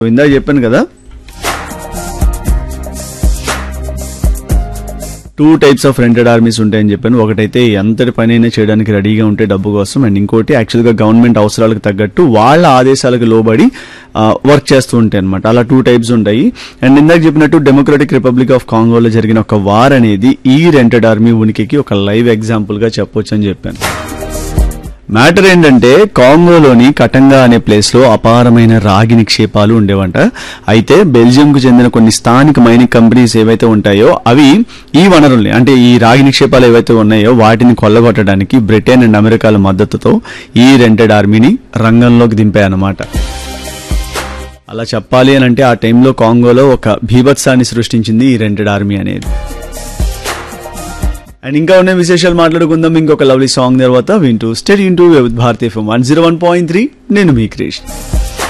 ఇందాక చెప్పాను కదా two types of rented armies ఉంటాయని చెప్పాను ఒకటైతే ఎంతటి పని అయినా చేయడానికి రెడీగా ఉంటే డబ్బు కోసం అండ్ ఇంకోటి యాక్చువల్గా గవర్నమెంట్ అవసరాలకు తగ్గట్టు వాళ్ళ ఆదేశాలకు లోబడి వర్క్ చేస్తూ ఉంటాయి అనమాట అలా టూ టైప్స్ ఉంటాయి అండ్ ఇందాక చెప్పినట్టు డెమోక్రటిక్ రిపబ్లిక్ ఆఫ్ కాంగోలో జరిగిన ఒక వార్ అనేది ఈ రెంటెడ్ ఆర్మీ ఉనికికి ఒక లైవ్ ఎగ్జాంపుల్ గా చెప్పొచ్చు అని చెప్పాను మ్యాటర్ ఏంటంటే కాంగోలోని కటంగా అనే ప్లేస్ లో అపారమైన రాగి నిక్షేపాలు ఉండేవంట అయితే బెల్జియం కు చెందిన కొన్ని స్థానిక మైనింగ్ కంపెనీస్ ఏవైతే ఉంటాయో అవి ఈ వనరుల్ని అంటే ఈ రాగి నిక్షేపాలు ఏవైతే ఉన్నాయో వాటిని కొల్లగొట్టడానికి బ్రిటన్ అండ్ అమెరికాల మద్దతుతో ఈ రెంటెడ్ ఆర్మీని రంగంలోకి దింపాయన్నమాట అలా చెప్పాలి అని అంటే ఆ టైంలో కాంగోలో ఒక భీభత్సాన్ని సృష్టించింది ఈ రెంటెడ్ ఆర్మీ అనేది అండ్ ఇంకా ఉన్న విశేషాలు మాట్లాడుకుందాం ఇంకొక లవ్లీ సాంగ్ తర్వాత వింటూ study into with Bharati film one zero one point three నేను మీ క్రిష్